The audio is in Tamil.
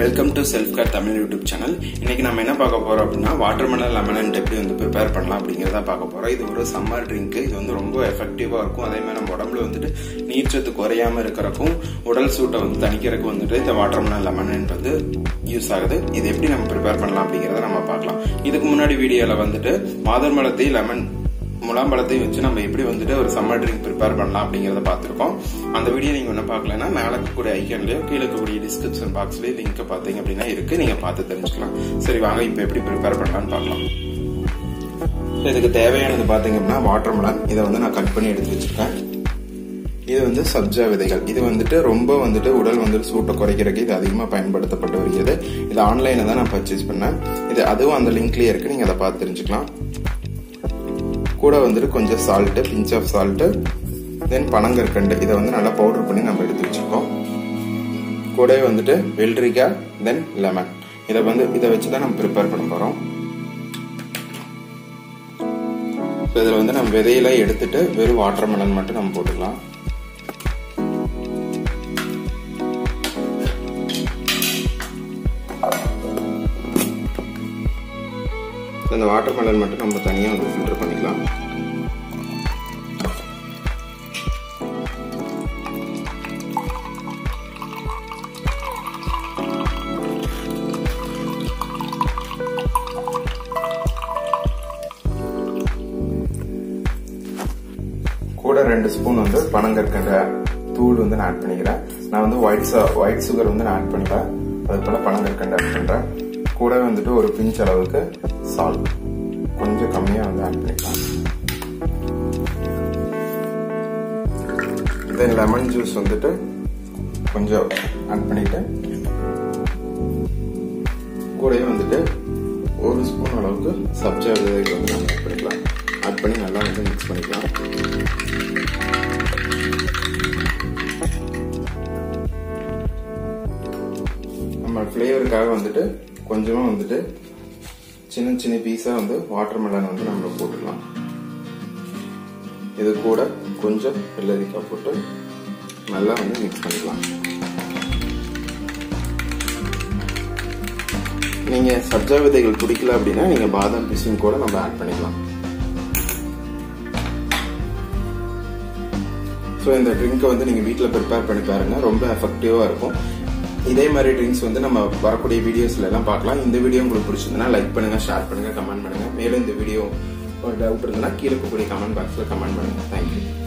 welcome to self care Tamil YouTube channel இன்னைக்கு நம்ம என்ன பார்க்க போறோம் அப்படின்னா வாட்டர் மெலன் லெமன் எப்படி வந்து ப்ரிப்பேர் பண்ணலாம் அப்படிங்கிறத பார்க்க போறோம் இது ஒரு சம்மர் ட்ரிங்க் இது வந்து ரொம்ப எஃபெக்டிவா இருக்கும் அதே மாதிரி நம்ம உடம்புல வந்துட்டு நீர்ச்சத்து குறையாம இருக்கிறக்கும் உடல் சூட்டை வந்து தணிக்கிறதுக்கு வந்துட்டு இந்த வாட்டர் மெலன் லெமன் வந்து யூஸ் ஆகுது இது எப்படி நம்ம ப்ரிப்பேர் பண்ணலாம் அப்படிங்கிறத நம்ம பார்க்கலாம் இதுக்கு முன்னாடி வீடியோல வந்துட்டு மாதர்மலத்தை லெமன் முலாம்பழத்தையும் வச்சு நம்ம எப்படி வந்துட்டு ஒரு சம்மர் ட்ரிங்க் ப்ரிப்பேர் பண்ணலாம் அப்படிங்கறத பார்த்திருக்கோம் அந்த வீடியோ நீங்க ஒன்றும் பார்க்கலன்னா மேல இருக்கக்கூடிய ஐக்கன்லயோ கீழே இருக்கக்கூடிய டிஸ்கிரிப்ஷன் பாக்ஸ்லயும் லிங்க் பார்த்தீங்க அப்படின்னா இருக்கு நீங்க பார்த்து தெரிஞ்சுக்கலாம் சரி வாங்க இப்போ எப்படி ப்ரிப்பேர் பண்ணலாம்னு பார்க்கலாம் இதுக்கு தேவையானது பாத்தீங்க அப்படின்னா வாட்டர் மெலன் இதை வந்து நான் கட் பண்ணி எடுத்து வச்சிருக்கேன் இது வந்து சப்ஜா விதைகள் இது வந்துட்டு ரொம்ப வந்துட்டு உடல் வந்துட்டு சூட்டை குறைக்கிறதுக்கு இது அதிகமாக பயன்படுத்தப்பட்டு வருகிறது இது ஆன்லைனில் தான் நான் பர்ச்சேஸ் பண்ணேன் இது அதுவும் அந்த லிங்க்லயே இருக்கு நீங்க அதை பார்த்து தெரிஞ்சுக்கலாம் கூட வந்துட்டு கொஞ்சம் salt pinch of salt then பனங்கற்கண்டு இதை வந்து நல்லா பவுடர் பண்ணி நம்ம எடுத்து வச்சுருக்கோம் கூடவே வந்துட்டு வெள்ளரிக்காய் தென் லெமன் இதை வந்து இதை வச்சு தான் நம்ம ப்ரிப்பேர் பண்ண போகிறோம் ஸோ இதில் வந்து நம்ம விதையில எடுத்துட்டு வெறும் வாட்டர் மெலன் மட்டும் நம்ம போட்டுக்கலாம் இந்த வாட்டர் மெலன் மட்டும் நம்ம தனியாக வந்து ஃபில்டர் பண்ணிக்கலாம் கூட ரெண்டு ஸ்பூன் வந்து பனங்கற்கண்ட தூள் வந்து நான் ஆட் பண்ணிக்கிறேன் நான் வந்து ஒயிட் ஒயிட் சுகர் வந்து நான் ஆட் பண்ணிப்பேன் அது போல பனங்கற்கண்டு ஆட் பண்றேன் கூட வந்துட்டு ஒரு பிஞ்ச் அளவுக்கு சால்ட் கொஞ்சம் கம்மியாக வந்து ஆட் பண்ணிக்கலாம் தென் லெமன் ஜூஸ் வந்துட்டு கொஞ்சம் ஆட் பண்ணிட்டு கூடவே வந்துட்டு ஒரு ஸ்பூன் அளவுக்கு சப்ஜா விதைகள் வந்து நம்ம ஆட் பண்ணிக்கலாம் ஆட் பண்ணி நல்லா வந்து மிக்ஸ் பண்ணிக்கலாம் நம்ம ஃப்ளேவருக்காக வந்துட்டு கொஞ்சமாக வந்துட்டு சின்ன சின்ன பீஸாக வந்து வாட்டர் மெலன் வந்து நம்ம போட்டுக்கலாம் இது கூட கொஞ்சம் வெள்ளரிக்காய் போட்டு நல்லா வந்து மிக்ஸ் பண்ணிக்கலாம் நீங்கள் சப்ஜா விதைகள் பிடிக்கல அப்படின்னா நீங்கள் பாதாம் பிசின் கூட நம்ம ஆட் பண்ணிக்கலாம் ஸோ இந்த ட்ரிங்க்கை வந்து நீங்கள் வீட்டில் ப்ரிப்பேர் பண்ணி பாருங்க ரொம்ப எஃபெக்டிவாக இருக்கும் இதே மாதிரி ட்ரிங்க்ஸ் வந்து நம்ம வரக்கூடிய வீடியோஸ்ல எல்லாம் பார்க்கலாம் இந்த வீடியோ உங்களுக்கு பிடிச்சிருந்தனா லைக் பண்ணுங்க ஷேர் பண்ணுங்க கமெண்ட் பண்ணுங்க மேலும் இந்த வீடியோ ஒரு டவுட் இருந்ததுன்னா கீழே இருக்கக்கூடிய கமெண்ட் பாக்ஸ்ல கமெண்ட் பண்ணுங்க தேங்க்யூ